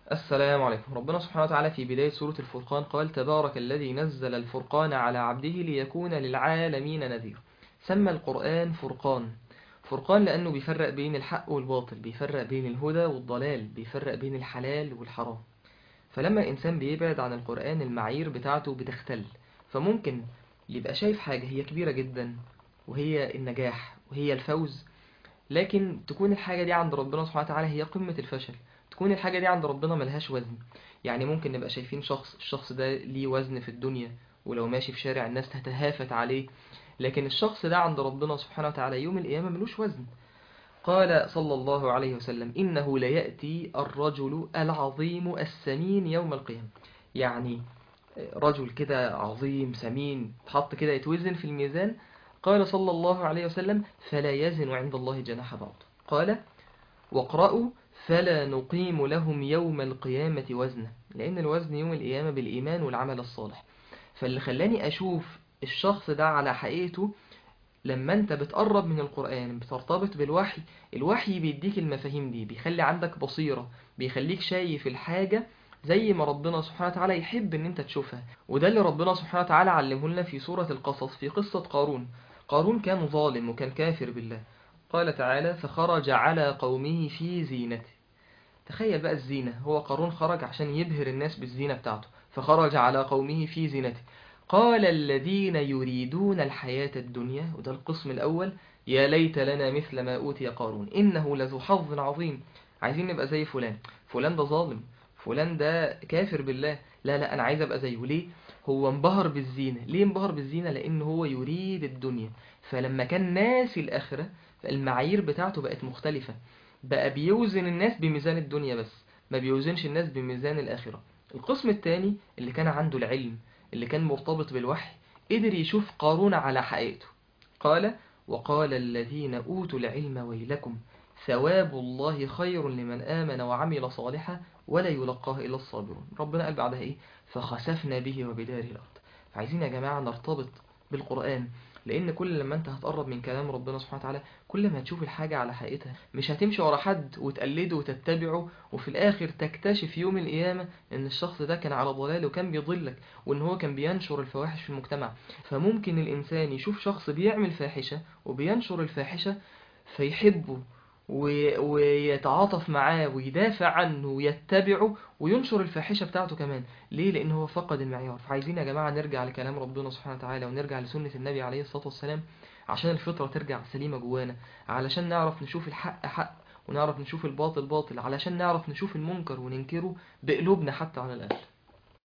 السلام عليكم ربنا سبحانه وتعالى في بداية سورة الفرقان قال تبارك الذي نزل الفرقان على عبده ليكون للعالمين نذير سمى القرآن فرقان فرقان لأنه بيفرق بين الحق والباطل بيفرق بين الهدى والضلال بيفرق بين الحلال والحرام فلما الإنسان بيبعد عن القرآن المعايير بتاعته بتختل فممكن يبقى شايف حاجة هي كبيرة جدا وهي النجاح وهي الفوز لكن تكون الحاجة دي عند ربنا سبحانه وتعالى هي قمة الفشل تكون الحاجة دي عند ربنا ملهاش وزن يعني ممكن نبقى شايفين شخص الشخص ده ليه وزن في الدنيا ولو ماشي في شارع الناس تتهافت عليه لكن الشخص ده عند ربنا سبحانه وتعالى يوم القيامة ملوش وزن قال صلى الله عليه وسلم إنه ليأتي الرجل العظيم السمين يوم القيامة يعني رجل كده عظيم سمين تحط كده يتوزن في الميزان قال صلى الله عليه وسلم فلا يزن عند الله جناح بعض قال واقرأوا فلا نقيم لهم يوم القيامة وزنا لأن الوزن يوم القيامة بالإيمان والعمل الصالح فاللي خلاني أشوف الشخص ده على حقيقته لما انت بتقرب من القرآن بترتبط بالوحي الوحي بيديك المفاهيم دي بيخلي عندك بصيرة بيخليك شايف الحاجة زي ما ربنا سبحانه وتعالى يحب ان انت تشوفها وده اللي ربنا سبحانه وتعالى علمه لنا في سورة القصص في قصة قارون قارون كان ظالم وكان كافر بالله قال تعالى فخرج على قومه في زينته تخيل بقى الزينة هو قارون خرج عشان يبهر الناس بالزينة بتاعته فخرج على قومه في زينته قال الذين يريدون الحياة الدنيا وده القسم الأول يا ليت لنا مثل ما أوتي قارون إنه لذو حظ عظيم عايزين نبقى زي فلان فلان ده ظالم فلان ده كافر بالله لا لا أنا عايز أبقى زيه ليه هو انبهر بالزينة ليه انبهر بالزينة لأن هو يريد الدنيا فلما كان ناسي الآخرة المعايير بتاعته بقت مختلفة بقى بيوزن الناس بميزان الدنيا بس ما بيوزنش الناس بميزان الآخرة القسم الثاني اللي كان عنده العلم اللي كان مرتبط بالوحي قدر يشوف قارون على حقيقته قال وقال الذين أوتوا العلم ويلكم ثواب الله خير لمن آمن وعمل صالحا ولا يلقاه إلا الصابرون ربنا قال بعدها إيه فخسفنا به وبداره الأرض فعايزين يا جماعة نرتبط بالقرآن لأن كل لما أنت هتقرب من كلام ربنا سبحانه وتعالى كل ما هتشوف الحاجة على حقيقتها مش هتمشي ورا حد وتقلده وتتبعه وفي الآخر تكتشف يوم القيامة إن الشخص ده كان على ضلال وكان بيضلك وإن هو كان بينشر الفواحش في المجتمع فممكن الإنسان يشوف شخص بيعمل فاحشة وبينشر الفاحشة فيحبه ويتعاطف معاه ويدافع عنه ويتبعه وينشر الفاحشة بتاعته كمان ليه؟ لأن هو فقد المعيار فعايزين يا جماعة نرجع لكلام ربنا سبحانه وتعالى ونرجع لسنة النبي عليه الصلاة والسلام عشان الفطرة ترجع سليمة جوانا علشان نعرف نشوف الحق حق ونعرف نشوف الباطل باطل علشان نعرف نشوف المنكر وننكره بقلوبنا حتى على الأقل